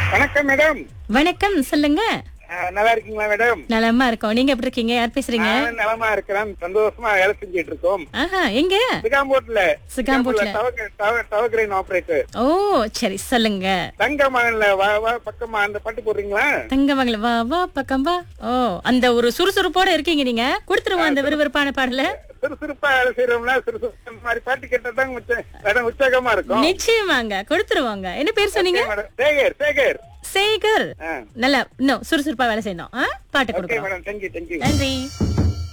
வணக்கம் மேடம் வணக்கம் சொல்லுங்க அஹ், நல்லா இருக்கீங்களா மேடம் நலமா இருக்கோம் நீங்க எப்படி இருக்கீங்க யார் பேசுறீங்க நானும் நலமா இருக்கிறேன் சந்தோஷமா வேலை செஞ்சுட்டு இருக்கோம் ஆஹா எங்க சிகாம்போட்ல சிகாம்போட்ல. டவர் கிரைன் ஆபரேட்டர் ஓ சரி சொல்லுங்க தங்க மகன்ல வா வா பக்கமா அந்த பட்டு போடுறீங்களா தங்கமங்கல வா வா பக்கம் வா ஓ அந்த ஒரு சுறுசுறுப்போட இருக்கீங்க நீங்க கொடுத்துருவோம் அந்த விறுவிறுப்பான பாடல சுறுசுறுப்பா வேலை செய்யறோம்னா சுறுசுறுப்பு இந்த மாதிரி பாட்டு கேட்டதான் உச்ச- மேடம் உற்சாகமா இருக்கும் நிச்சயமாங்க கொடுத்துருவாங்க என்ன பேர் சொன்னீங்க மேடம் சேகர் சேகர் சேகர் ஆ. நல்லா இன்னும் சுறுசுறுப்பா வேலை செய்யணும் ஆ? பாட்டு ஓகே கொடுக்குறோம் மேடம் தேங்க்யூ தேங்க்யூ நன்றி